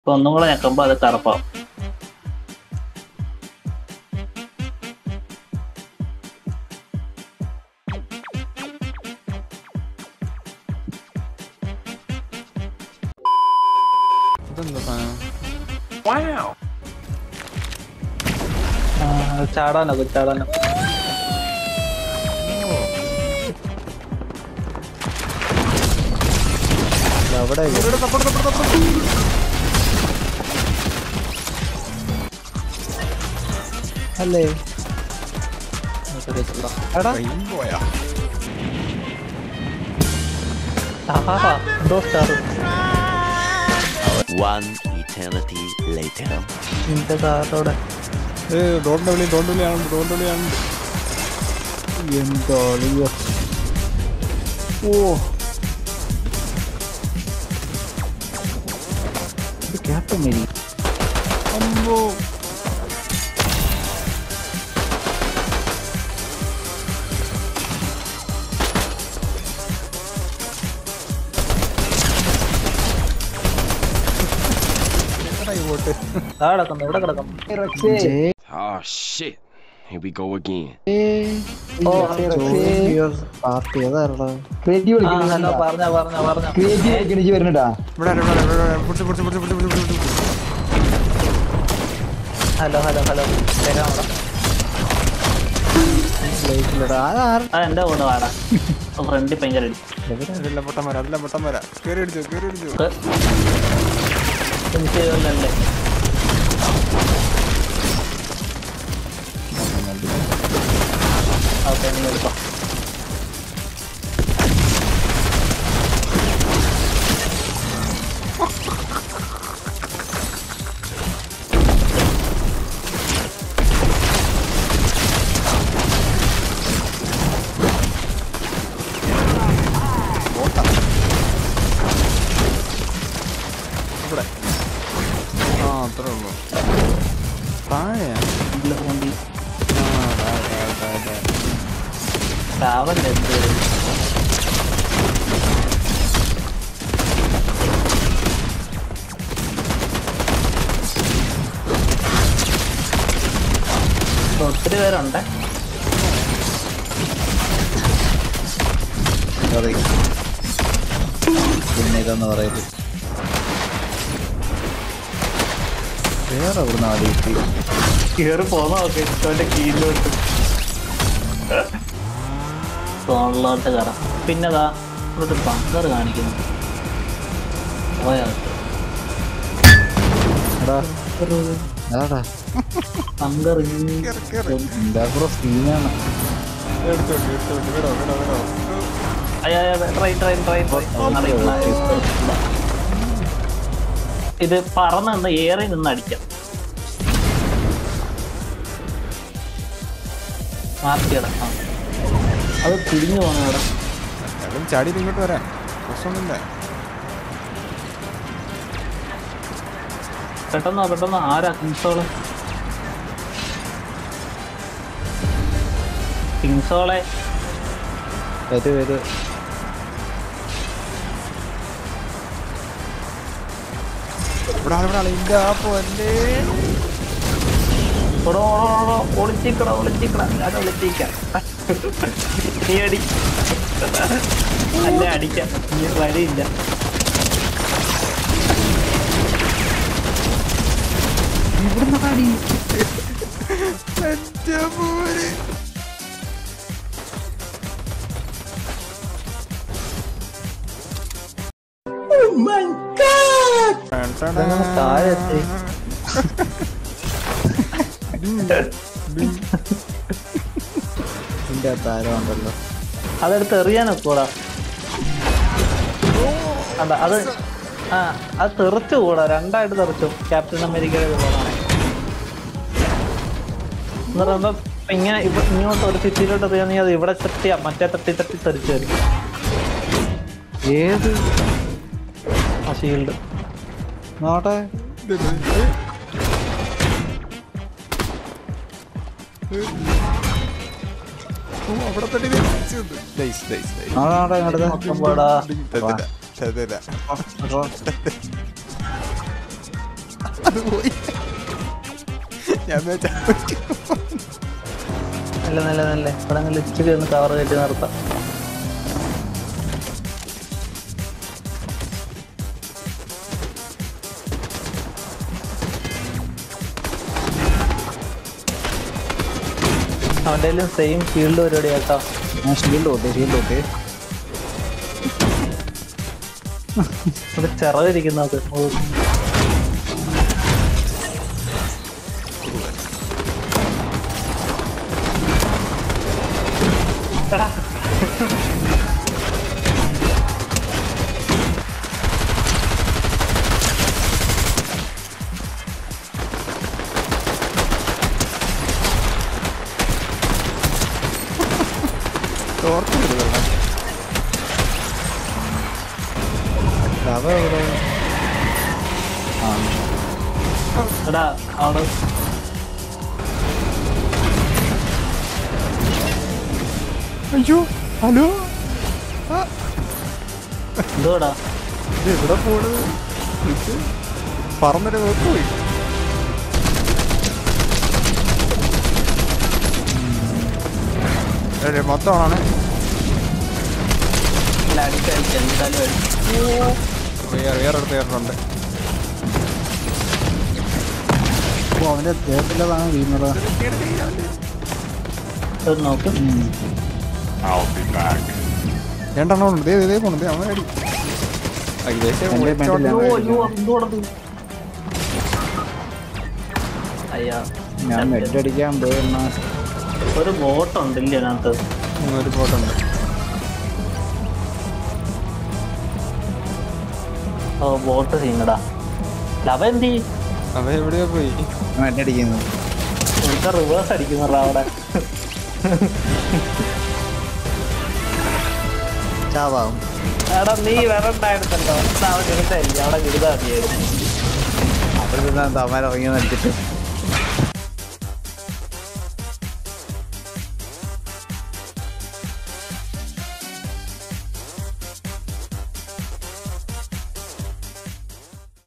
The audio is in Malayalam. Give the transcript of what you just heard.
ഇപ്പൊ ഒന്നും കൂടെ ഞെക്കുമ്പോ അത് കറുപ്പാവും ഇതെന്താ സാധനം ആ, ചാടാനോ ചാടാനോ ഇത് അവിടെ ഇവിടെ തപ്പുറത്ത് തപ്പുറത്ത് തപ്പുറത്ത്. അല്ലേ എനിക്കറിയത്തില്ല. എടാ ട്രെയിൻ പോയാ ആഹാ, എന്തോ സ്റ്റാർ One eternity later. നിന്റെ കാറോടെ ഏ ഡോറിന്റെ വിളി ഡോറിന്റെ വിളിയാണ് ഡോറിന്റെ വിളിയാണ് എന്തോ അളിയോ. ഓ ഇത് ക്യാപ്റ്റൻ മേരി അമ്പോ എടാ ഈ ബോട്ട് ആ കിടക്കുന്നു ഇവിടെ കിടക്കുന്നു ജെ Oh shit. Here we go again. ഓ പാർട്ടി ഏതാരടാ ക്രിയേറ്റീവ് ആ ഹലോ പറഞ്ഞ പറഞ്ഞ പറഞ്ഞ ക്രിയേറ്റീവ് കളിച്ച് വരുന്നുണ്ടാ ഇവിടെ ഇവിടെ ഇവിടെ ഇവിടെ പിടിച്ച് പിടിച്ച് പിടിച്ച് പിടിച്ച് പിടിച്ച് പിടിച്ച് ഹലോ ഹലോ ഹലോ കേൾക്കാം അവിടെ ലൈഫിലടാ അതാര ആ എന്റെ കൂടെ വാടാ ഫ്രണ്ടിൽ ഭയങ്കര അടി അതെല്ലാം പൊട്ടം വരാം അതെല്ലാം പൊട്ടം വരാം കയറി അടിച്ചു കയറി അടിച്ചു നമുക്ക് എനിക്ക് ഇതല്ലേ ഓക്കെ നീ എടുത്തോ ഇവിടെ ആ അത്രേ ഉള്ളൂ താഴെയാ ഇല്ല വണ്ടി ആ താഴെ താഴെ താഴെ താഴെ ട്രാവൽ എന്ത് ഒത്തിരി പേരുണ്ടേ സോറി പിന്നെ ഇതെന്ന് പറയല് വേറെ എവിടുന്ന ആദ്യം കേറി പോന്നോ നോക്കെ ഇഷ്ടോന്റെ കീഴിലോട്ട് ഫോണിലോട്ട് കയറാം പിന്നെതാ ഇവിടെ ബങ്കർ കാണിക്കുന്നു പോയാകത്ത് എടാ എടാടാ ബങ്കർ കേറ് കേറ് എന്താ ബ്രോ സീനാണ് എടുത്തോണ്ട് എടുത്തോണ്ട് വിടോ വിടോ വിടോ ട്രെയിൻ ട്രെയിൻ ട്രെയിൻ ഇത് പറന്ന് നിന്ന് ഏറി നിന്ന് അടിക്കാം മാർക്കിയട ആ അത് തിരിഞ്ഞു പോകണം ഇവിടെ എല്ലാം ചാടി ഇങ്ങോട്ട് വരാൻ പ്രശ്നമൊന്നുമില്ല പെട്ടെന്നോ പെട്ടെന്നോ ആരാ കിങ്സോള് കിങ്സോളെ വരൂ വരൂ ഇവിടെ ആള് ഇവിടെ ആള് ഇന്റെ ആ പോലെ ഓടോ ഓടോ ഓടോ ഒളിച്ചിക്കട ഒളിച്ചിക്കട ഞാൻ ഒളിച്ചിക്കാം നീ അടി അല്ല അടിക്കാം നീ വഴിയില്ല എന്റെ മോനെ ഇതങ്ങനെ താഴെ എത്തി ഇതിന്റെ അകത്ത് ആരോ ഉണ്ടല്ലോ അതെടുത്ത് എറിയാനൊക്കൂടാ അല്ല അത് ആ അത് തെറിച്ചു കൂടാ രണ്ടായിട്ട് തെറിച്ചു ക്യാപ്റ്റൻ അമേരിക്കയുടെ കൂടാണ് എന്ന് പറയുമ്പോ ഇങ്ങനെ ഇവ ഇങ്ങോട്ട് ഒരു സിറ്റിയിലോട്ട് എറിയാണെങ്കിൽ അത് ഇവിടെ തട്ടിയാ മറ്റേ തട്ടി തട്ടി തെറിച്ചു വരും ഏത് ആ ഷീൽഡ് നോട്ടെ ഓ, അവിടെ തന്നെ വെച്ചു. Nice, nice, nice. നോടെ നോടെ ഇങ്ങോട്ട് മൊത്തം പോടാ തന്നില്ല, തന്നില്ല. അത് പോയി ഞാൻ വിചാരിച്ചു നല്ല നല്ല നല്ല ഇവിടെ നല്ല ഇച്ചിരി ഒന്ന് കവർ കയറ്റി നിർത്താം അവൻ്റെ സെയിം ഫീൽഡ് പരിപാടി കേട്ടോ ഞാൻ ഷീൽഡ് ഓട്ടെ ഷീൽഡ് ഓട്ടെ അത് ചിറകിരിക്കുന്നത് ഓ എടാ. ഓർക്കുന്നില്ല ലവ എവിടെ ആ എടാ അവിടെ അയ്യോ ഹലോ എന്തോടാ ഇത് എവിടെ പോണ് ഇത് പറന്നൊരു വേർക്ക് പോയി അല്ലേ മൊത്തമാണ് അടിക്കടിച്ച് എന്തായാലും അടിച്ച്. വേറെ വേറെ അടുത്ത് കയറുന്നുണ്ട് ഓ അവന്റെ ദേഹത്തിലതാണ് വീണത് ഇത് നോക്ക് രണ്ടെണ്ണം ഉണ്ട് ദേ ദേ, ദേ പോണു ദേ അവൻ അടി ഏകദേശം എൻ്റെ ഒളിച്ചോട്ടം മെഡലിൽ അയ്യോ അയ്യോ എന്തോടത് അയ്യാ ഞാൻ മെഡ് അടിക്കാൻ പോയിരുന്ന ഒരു ബോട്ടുണ്ടല്ലേ അതിനകത്ത് ഒരു പോട്ടുണ്ട് ഓ ബോട്ട് സീനടാ ലവ എന്തി അവ എവിടെയോ പോയി മെഡ് അടിക്കുന്നു എനിക്ക് റിവേഴ്സ് അടിക്കുന്നടാ അവിടെ ചാവാവും എടാ നീ വരണ്ടായിരുന്നല്ലോ അവൻ എടുത്തല്ലേ അവിടെ വിരുദ്ധ മതിയായിരുന്നു അവിടെ നിന്ന് തമാര ഇറങ്ങി നടിച്ചിട്ട്